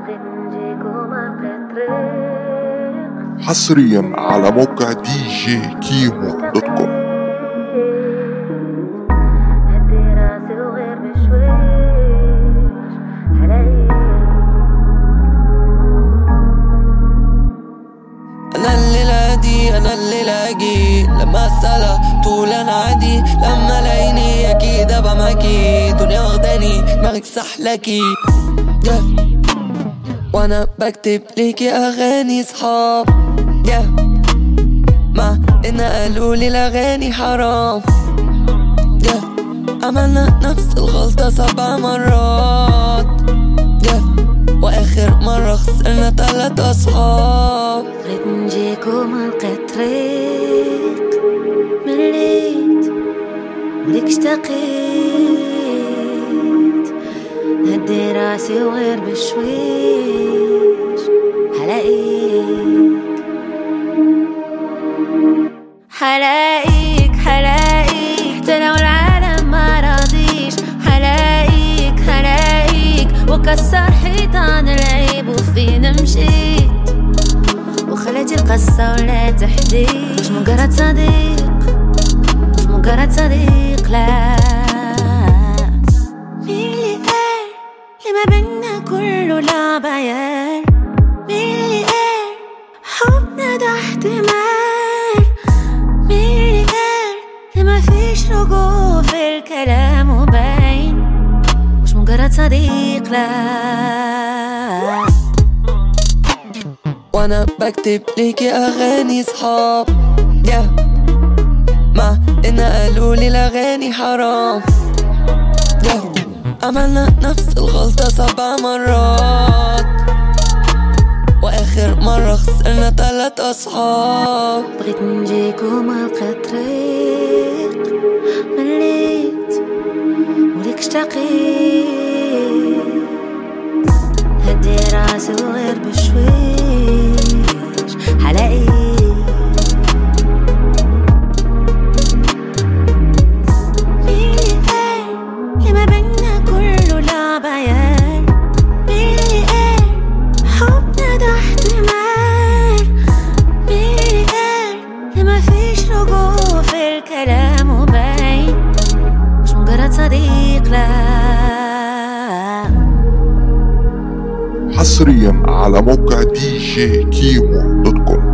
حصريا على موقع دي جي كيمو دوت كوم انا الليلة دي انا الليلة اجي لما اسألها طول انا عادي لما لاقيني اكيد ابقى معاكي دنيا واخداني دماغك سحلكي yeah. وانا بكتب ليكي اغاني صحاب yeah. مع ان قالوا لي الاغاني حرام yeah. عملنا نفس الغلطة سبع مرات yeah. واخر مرة خسرنا تلات اصحاب بغيت نجيكو ما لقيت طريق مليت وليك اشتقيت هدي راسي وغير بشويش حلاقيك حلاقيك حلاقيك حتى لو العالم ما راضيش حلاقيك حلاقيك وكسر حيطان العيب وفينا مشيت وخليتي القصة ولا تحديد مش مجرد صديق مش مجرد صديق لا مين اللي قال اللي ما بينا كله لعب عيال مين اللي قال حبنا ده احتمال مين اللي قال اللي ما فيش رجوع في الكلام وباين مش مجرد صديق لا وانا بكتب ليكي اغاني صحاب yeah. مع ان قالوا لي الاغاني حرام yeah. عملنا نفس الغلطة سبع مرات واخر مرة خسرنا تلات اصحاب بغيت نجيك وما لقيت طريق مليت وليك اشتقيت هدي راسي وغير بشويش حلاقيك مين اللي قال اللي ما بينا كله لعب عيال مين اللي قال حبنا ده احتمال مين اللي قال اللي ما فيش رجوع في الكلام وباين مش مجرد صديق لا حصريا على موقع دي جي كيمو دوت كوم